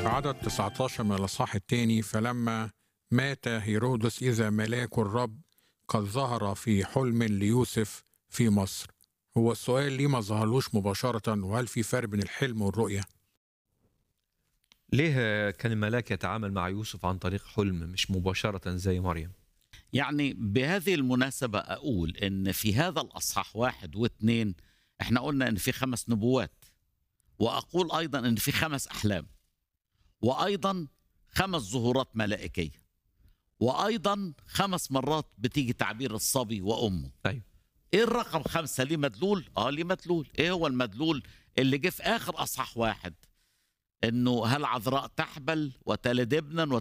في عدد 19 من الأصحاح الثاني فلما مات هيرودس إذا ملاك الرب قد ظهر في حلم ليوسف في مصر هو السؤال ليه ما ظهرلوش مباشرة وهل في فرق بين الحلم والرؤية؟ ليه كان الملاك يتعامل مع يوسف عن طريق حلم مش مباشرة زي مريم يعني بهذه المناسبة أقول إن في هذا الأصحاح واحد واثنين إحنا قلنا إن في خمس نبوات وأقول أيضا إن في خمس أحلام وأيضا خمس ظهورات ملائكية وأيضا خمس مرات بتيجي تعبير الصبي وأمه أيوة. إيه الرقم خمسة ليه مدلول؟ آه ليه مدلول إيه هو المدلول اللي جه في آخر أصحاح واحد إنه هل عذراء تحبل وتلد ابنا